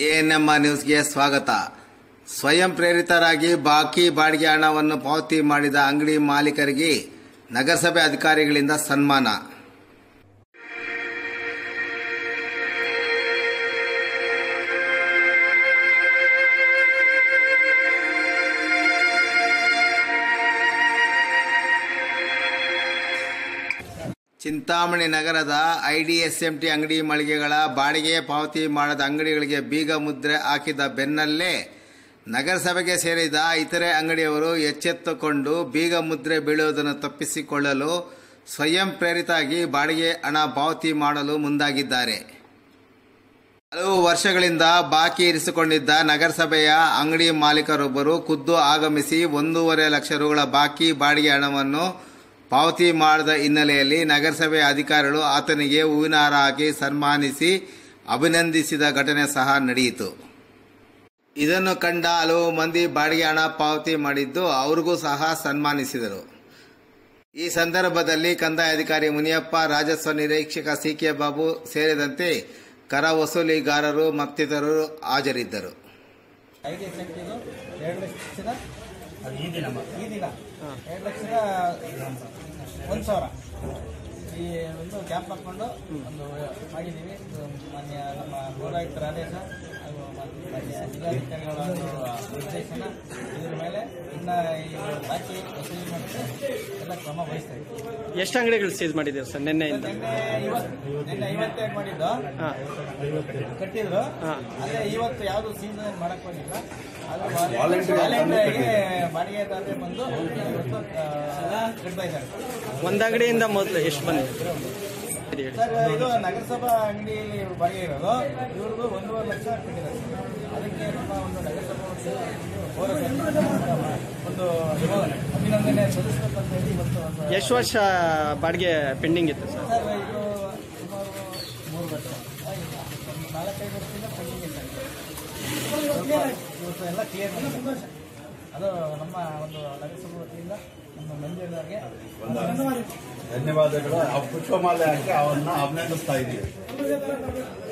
ANMR ನ್ಯೂಸ್ಗೆ ಸ್ವಾಗತ ಸ್ವಯಂ ಪ್ರೇರಿತರಾಗಿ ಬಾಕಿ ಬಾಡಿಗೆ ಹಣವನ್ನು ಪಾವತಿ ಮಾಡಿದ ಅಂಗಡಿ ಮಾಲೀಕರಿಗೆ ನಗರಸಭೆ ಅಧಿಕಾರಿಗಳಿಂದ ಸನ್ಮಾನ ಚಿಂತಾಮಣಿ ನಗರದ ಐಡಿಎಸ್ಎಂಟಿ ಅಂಗಡಿ ಮಳಿಗೆಗಳ ಬಾಡಿಗೆ ಪಾವತಿ ಮಾಡದ ಅಂಗಡಿಗಳಿಗೆ ಬೀಗ ಮುದ್ರೆ ಹಾಕಿದ ಬೆನ್ನಲ್ಲೇ ನಗರಸಭೆಗೆ ಸೇರಿದ ಇತರೆ ಅಂಗಡಿಯವರು ಎಚ್ಚೆತ್ತುಕೊಂಡು ಬೀಗ ಮುದ್ರೆ ಬೀಳುವುದನ್ನು ತಪ್ಪಿಸಿಕೊಳ್ಳಲು ಸ್ವಯಂ ಪ್ರೇರಿತಾಗಿ ಬಾಡಿಗೆ ಹಣ ಪಾವತಿ ಮಾಡಲು ಮುಂದಾಗಿದ್ದಾರೆ ಹಲವು ವರ್ಷಗಳಿಂದ ಬಾಕಿ ಇರಿಸಿಕೊಂಡಿದ್ದ ನಗರಸಭೆಯ ಅಂಗಡಿ ಮಾಲೀಕರೊಬ್ಬರು ಖುದ್ದು ಆಗಮಿಸಿ ಒಂದೂವರೆ ಲಕ್ಷ ರುಗಳ ಬಾಕಿ ಬಾಡಿಗೆ ಹಣವನ್ನು ಪಾವತಿ ಮಾಡದ ಹಿನ್ನೆಲೆಯಲ್ಲಿ ನಗರಸಭೆ ಅಧಿಕಾರಿಗಳು ಆತನಿಗೆ ಹೂವಿನ ಹಾರ ಹಾಕಿ ಸನ್ಮಾನಿಸಿ ಅಭಿನಂದಿಸಿದ ಘಟನೆ ಸಹ ನಡೆಯಿತು ಇದನ್ನು ಕಂಡ ಹಲವು ಮಂದಿ ಬಾಡಿಗೆ ಹಣ ಪಾವತಿ ಮಾಡಿದ್ದು ಅವ್ರಿಗೂ ಸಹ ಸನ್ಮಾನಿಸಿದರು ಈ ಸಂದರ್ಭದಲ್ಲಿ ಕಂದಾಯ ಅಧಿಕಾರಿ ಮುನಿಯಪ್ಪ ರಾಜಸ್ವ ನಿರೀಕ್ಷಕ ಸಿಕೆ ಬಾಬು ಸೇರಿದಂತೆ ಕರ ವಸೂಲಿಗಾರರು ಮತ್ತಿತರರು ಹಾಜರಿದ್ದರು ಐದು ಸೆಂಟಿದು ಎರಡು ಲಕ್ಷದ ಅದು ಈ ದಿನ ಈ ದಿನ ಎರಡು ಲಕ್ಷದ ಒಂದು ಸಾವಿರ ಈ ಒಂದು ಕ್ಯಾಂಪ್ ಹಾಕ್ಕೊಂಡು ಒಂದು ಮಾಡಿದ್ದೀವಿ ಇದು ಮಾನ್ಯ ನಮ್ಮ ಪೌರಾಯುಕ್ತರ ಆದೇಶ ಹಾಗೂ ಮಾನ್ಯ ಜಿಲ್ಲಾಧಿಕಾರಿಗಳ ಒಂದು ನಿರ್ದೇಶನ ಇದ್ರ ಮೇಲೆ ಇನ್ನು ಈ ಬಾಕಿ ವಸೂಲಿ ಮಾಡಿದ್ರೆ ಎಲ್ಲ ಕ್ರಮ ವಹಿಸ್ತಾ ಇದ್ದೀವಿ ಎಷ್ಟು ಅಂಗಡಿಗಳು ಸೀಸ್ ಮಾಡಿದ್ದೀರಿ ಸರ್ ನಿನ್ನೆಯಿಂದ ನಿನ್ನೆ ಇವತ್ತು ನಿನ್ನೆ ಐವತ್ತೇ ಮಾಡಿದ್ದು ಹಾಂ ಕಟ್ಟಿದ್ರು ಹಾ. ಅದೇ ಇವತ್ತು ಯಾವುದು ಸೀಸನ್ ಮಾಡಕ್ ಹೋಗಿಲ್ಲ ಅದು ವಾಲಂಟಿಯರ್ಗೆ ಬಾಡಿಗೆದಾರರೇ ಬಂದು ಇವತ್ತು ಆ, ಕಟ್ತಾ ಇದ್ದಾರೆ ಒಂದು ಅಂಗಡಿಯಿಂದ ಮೊದಲು ಎಷ್ಟು ಬಂದಿದೆ ಹೇಳಿ. ಸರ್ ಇದು ನಗರಸಭಾ ಅಂಗಡಿಯಲ್ಲಿ ಬಾಡಿಗೆ ಇರೋದು ಇವ್ರಿಗೂ ಒಂದೂವರೆ ಲಕ್ಷ ಕಟ್ಟಿದ್ದಾರೆ ಅದಕ್ಕೆ ನಮ್ಮ ಒಂದು ನಗರಸಭಾ ಒಂದು ಪೌರಸಭೆ ಒಂದು ಅಭಿನಂದನೆ ಸಲ್ಲಿಸಬೇಕಂತ ಹೇಳಿ ಇವತ್ತು ಒಂದು ಎಷ್ಟು ವರ್ಷ ಬಾಡಿಗೆ ಪೆಂಡಿಂಗ್ ಇತ್ತು ಸರ್ ಸರ್ ಇದು ಸುಮಾರು ಮೂರು ವರ್ಷ ಆಗಿಲ್ಲ. ಒಂದು ನಾಲ್ಕೈದು ವರ್ಷದಿಂದ ಪೆಂಡಿಂಗ್ ಇಲ್ಲ ಇವತ್ತು ಎಲ್ಲ ಕ್ಲಿಯರ್ ಮಾಡಿದ್ದಾರೆ ಅದು ನಮ್ಮ ಒಂದು ನಗರಸಭೆ ವತಿಯಿಂದ ನಮ್ಮ ಮಂಜುಳವರಿಗೆ ಧನ್ಯವಾದಗಳು ಆ ಪುಷ್ಪಮಾಲೆ ಹಾಕಿ ಅವನ್ನ ಅಭಿನಂದಿಸ್ತಾ ಇದ್ದೀವಿ